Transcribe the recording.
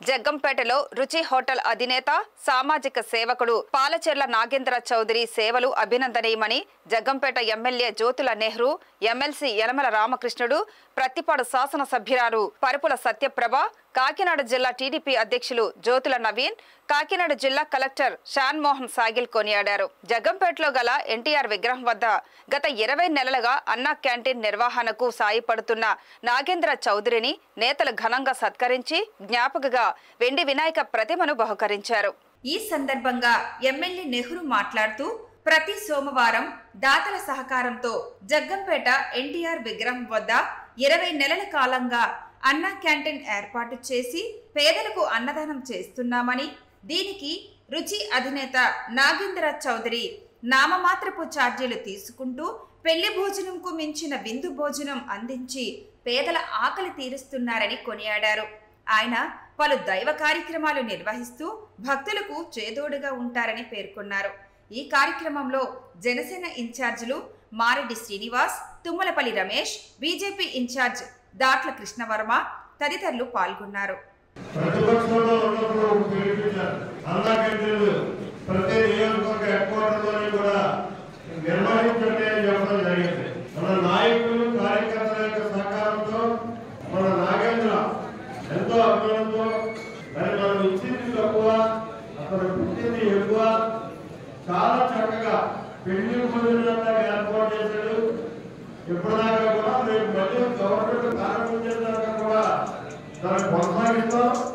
జగ్గంపేటలో రుచి హోటల్ అధినేత సామాజిక సేవకుడు పాలచెర్ల నాగేంద్ర చౌదరి సేవలు అభినందనీయమని జగ్గంపేట ఎమ్మెల్యే జ్యోతుల నెహ్రూ ఎమ్మెల్సీ యనమల రామకృష్ణుడు ప్రత్తిపాడు శాసనసభ్యురాలు పరుపుల సత్యప్రభ కాకినాడ జిల్లా టీడీపీ అధ్యక్షులు జ్యోతుల నవీన్ కాకినాడ జిల్లా కలెక్టర్ షాన్ మోహన్ సాగిల్ కొనియాడారు జగ్గంపేటలో గల ఎన్టీఆర్ విగ్రహం వద్ద గత ఇరవై నెలలుగా అన్నా క్యాంటీన్ నిర్వహణకు సాయపడుతున్న నాగేంద్ర చౌదరిని నేతలు ఘనంగా సత్కరించి జ్ఞాపకగా వెండి వినాయక ప్రతిమను బహుకరించారు ఈ సందర్భంగా ఎమ్మెల్యే నెహ్రూ మాట్లాడుతూ ప్రతి సోమవారం దాతల సహకారంతో జగ్గంపేట ఎన్టీఆర్ విగ్రహం వద్ద ఇరవై నెలల కాలంగా అన్నా క్యాంటీన్ ఏర్పాటు చేసి పేదలకు అన్నదానం చేస్తున్నామని దీనికి రుచి అధినేత నాగేంద్ర చౌదరి నామమాత్రపు ఛార్జీలు తీసుకుంటూ పెళ్లి భోజనంకు మించిన విందు భోజనం అందించి పేదల ఆకలి తీరుస్తున్నారని కొనియాడారు ఆయన పలు దైవ కార్యక్రమాలు నిర్వహిస్తూ భక్తులకు చేదోడుగా ఉంటారని పేర్కొన్నారు ఈ కార్యక్రమంలో జనసేన ఇన్ఛార్జీలు మారెడ్డి శ్రీనివాస్ తుమ్మలపల్లి రమేష్ బీజేపీ ఇన్ఛార్జ్ దాట్ల కృష్ణవర్మ తదితరులు పాల్గొన్నారు ప్రతిపక్షంలో ఉన్నప్పుడు పిలిపించారు అన్నా కేంద్రాలు ప్రతి నియోజకవర్గ హెడ్ క్వార్టర్లోని కూడా నిర్వహించండి అని చెప్పడం జరిగింది మన నాయకులు కార్యకర్తల యొక్క సహకారంతో మన నాగేంద్ర ఎంతో అభిమానంతో మరి మనం ఇచ్చింది తక్కువ అతను పుట్టింది ఎక్కువ చాలా చక్కగా పెళ్లి భోజనాలుగా ఏర్పాటు చేశాడు ఇప్పటిదాకా కూడా రేపు మళ్ళీ గవర్నమెంట్ ప్రారంభించేదాకా కూడా దాన్ని కొనసాగిస్తాం